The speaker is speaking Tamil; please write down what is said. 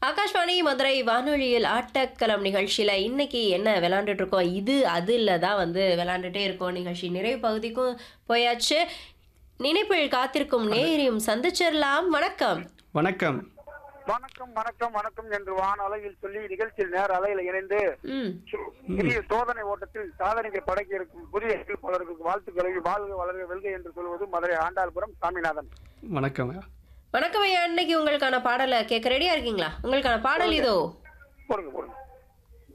ஆகாஷ்வாணி மதுரை வானொலியில் ஆட்டக்களம் நிகழ்ச்சியில் இன்னைக்கு என்ன விளாண்டுட்டு இருக்கோம் இது அதில் தான் வந்து விளாண்டுட்டே இருக்கோம் நிகழ்ச்சி நிறைவு பகுதிக்கும் போயாச்சு நினைப்பில் காத்திருக்கும் நேரையும் சந்திச்சிடலாம் வணக்கம் வணக்கம் வணக்கம் வணக்கம் வணக்கம் என்று வான அலையில் சொல்லி நிகழ்ச்சியில் நேர அலையில் இணைந்து ம் புதிய சோதனை ஓட்டத்தில் சாதனையை படைக்க இருக்கும் புதிய பலருக்கு வாழ்த்துக்களை வாழ்க வளர்க வெல்க என்று சொல்வது மதுரை ஆண்டாள்புரம் சாமிநாதன் வணக்கம் வணக்கம் ஐயா இன்னைக்கு உங்களுக்கான பாடலை கேட்க ரெடியா இருக்கீங்களா உங்களுக்கான பாடல் இதோ போடுங்க போடுங்க